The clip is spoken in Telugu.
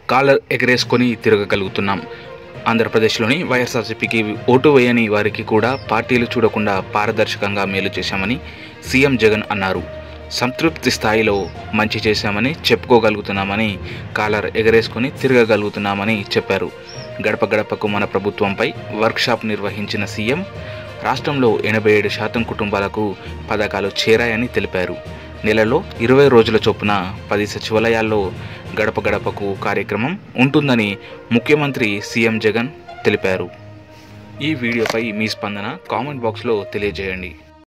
కాలర్ ఎగరేసుకొని తిరగగలుగుతున్నాం ఆంధ్రప్రదేశ్లోని వైఎస్ఆర్సీపీకి ఓటు వేయని వారికి కూడా పార్టీలు చూడకుండా పారదర్శకంగా మేలు చేశామని సీఎం జగన్ అన్నారు సంతృప్తి స్థాయిలో మంచి చేశామని చెప్పుకోగలుగుతున్నామని కాలర్ ఎగరేసుకొని తిరగగలుగుతున్నామని చెప్పారు గడప గడపకు మన ప్రభుత్వంపై వర్క్షాప్ నిర్వహించిన సీఎం రాష్ట్రంలో ఎనభై ఏడు శాతం కుటుంబాలకు పథకాలు చేరాయని తెలిపారు నెలలో ఇరవై రోజుల చొప్పున పది సచివాలయాల్లో గడప గడపకు కార్యక్రమం ఉంటుందని ముఖ్యమంత్రి సీఎం జగన్ తెలిపారు ఈ వీడియోపై మీ స్పందన కామెంట్ బాక్స్లో తెలియజేయండి